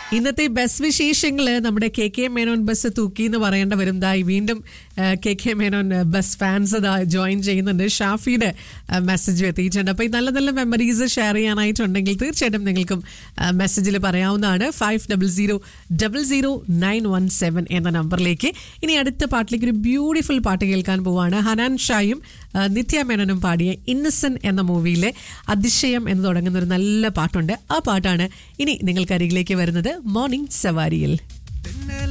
ഇന്നത്തെ ബസ് വിശേഷങ്ങള് നമ്മുടെ കെ കെ മേനോൻ ബസ് തൂക്കി എന്ന് പറയേണ്ട വരും ദായി വീണ്ടും കെ കെ മേനോൻ ആ, ബസ് ഫാൻസ് ദാ ജോയിൻ ചെയ്യുന്നുണ്ട് ഷാഫിയുടെ മെസ്സേജ് എത്തിയിട്ടുണ്ട് അപ്പോൾ ഈ നല്ല നല്ല മെമ്മറീസ് ഷെയർ ചെയ്യാനായിട്ടുണ്ടെങ്കിൽ തീർച്ചയായിട്ടും നിങ്ങൾക്കും മെസ്സേജിൽ പറയാവുന്നതാണ് five double zero double zero nine one seven എന്ന നമ്പറിലേക്ക് ഇനി അടുത്ത പാട്ടിലേക്ക് ഒരു ബ്യൂട്ടിഫുൾ പാട്ട് കേൾക്കാൻ പോവാണ് ഹനാൻ ഷായും ആ, നിത്യ മേനോനും പാടിയ ഇന്നസെൻ എന്ന മൂവിയിലെ അതിശയം എന്ന് തുടങ്ങുന്ന ഒരു നല്ല പാട്ടുണ്ട് ആ പാട്ടാണ് ഇനി നിങ്ങൾക്ക് അരികിലേക്ക് വരുന്നത് മോർണിംഗ് സവാരിയിൽ